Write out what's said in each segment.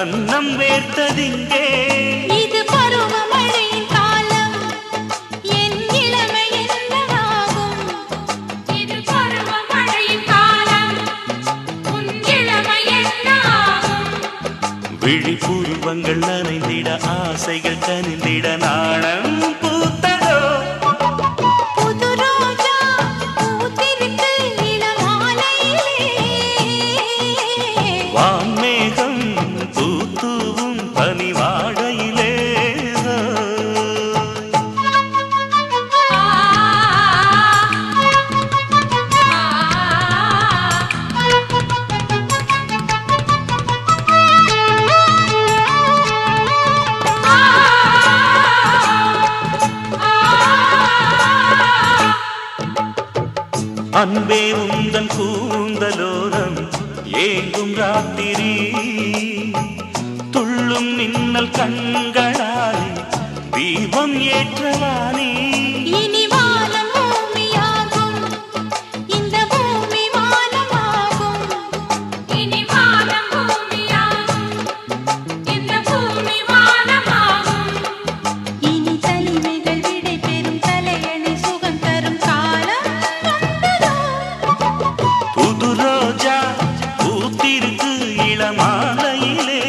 கன்னம் வேர்த்ததிங்கே இது பருவமழையின் காலம் என் இளமை என்னவாகும் இது பருவமழையின் காலம் உன் இளமை என்னாகும் விழிப்புருவங்கள் நனைந்திட ஆசைகள் கனிந்திட நாணம் பூத்ததோ புது ரோஜா பூத்திருக்கு இளமாலையிலே வான்மேகம் பூத்தூவும் பனிவாடையிலே அன்பே உந்தன் கூந்தலோரம் ஏங்கும் ராத்திரி துள்ளும் மின்னல் கண்களாலே தீபம் ஏற்றவானே இனி வானம் பூமியாகும் இந்த பூமி வானமாகும் இனி வானம் பூமியாகும் இந்த பூமி வானமாகும் இனி தனிமைகள் விடை பெறும் தலையணை சுகம் தரும் காலம் வந்ததோ புது ரோஜா பூத்திருக்கு இளமாலையிலே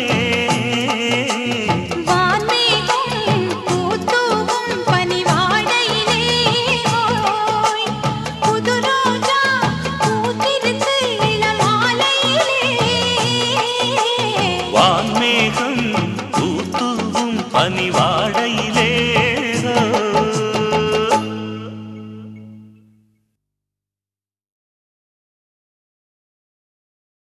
வான்மேகம் பூத்தூவும் பனிவாடையிலே ஓய் புது ரோஜா பூத்திருக்கு இளமாலையிலே வான்மேகம் பூத்தூவும் பனிவாடையிலே